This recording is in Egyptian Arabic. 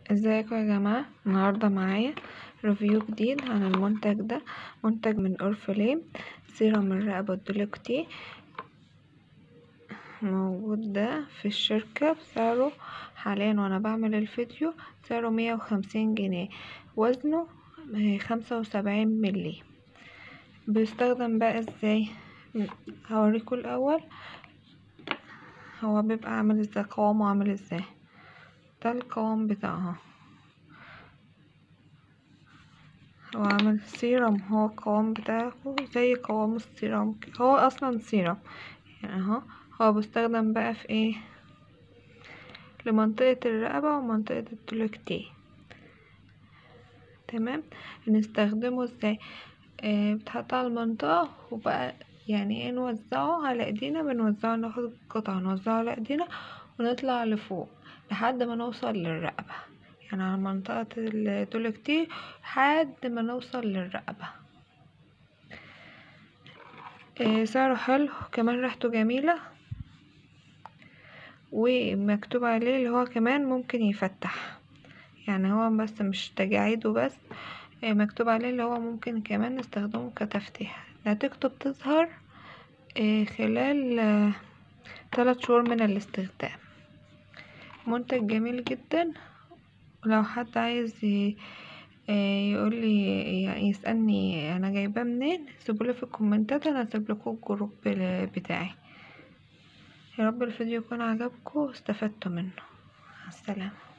ازيكم يا جماعة النهاردة معايا ريفيو جديد عن المنتج ده منتج من اورفليم سيرم الرقبة الدلوكتي موجود ده في الشركة بسعره حاليا وانا بعمل الفيديو سعره مية وخمسين جنيه وزنه خمسة وسبعين ملي بيستخدم بقى ازاي هوريكم الاول هو بيبقى عامل ازاي قوامه عامل ازاي ده القوام بتاعها هو عامل سيرم هو القوام بتاعه زي قوام السيرم هو اصلا سيرم يعني اهو هو بيستخدم بقى في ايه لمنطقة الرقبة ومنطقة الدلوكتيه تمام نستخدمه ازاي آه بتحط على المنطقة وبقى يعني ايه نوزعه على ايدينا بنوزعه ناخد قطعة نوزعه على ايدينا ونطلع لفوق لحد ما نوصل للرقبة يعني على منطقة الدولكتي لحد ما نوصل للرقبة إيه سعره حلو كمان ريحته جميلة ومكتوب عليه اللي هو كمان ممكن يفتح يعني هو بس مش تجاعيد وبس إيه مكتوب عليه اللي هو ممكن كمان نستخدمه كتفتيح نتيجته بتظهر إيه خلال ثلاث شهور من الاستخدام منتج جميل جدا ولو حد عايز يقول لي يسألني انا جايباه منين سيبولي في الكومنتات انا هسيب لكم الجروب بتاعي يا رب الفيديو يكون عجبكم واستفدتوا منه السلامه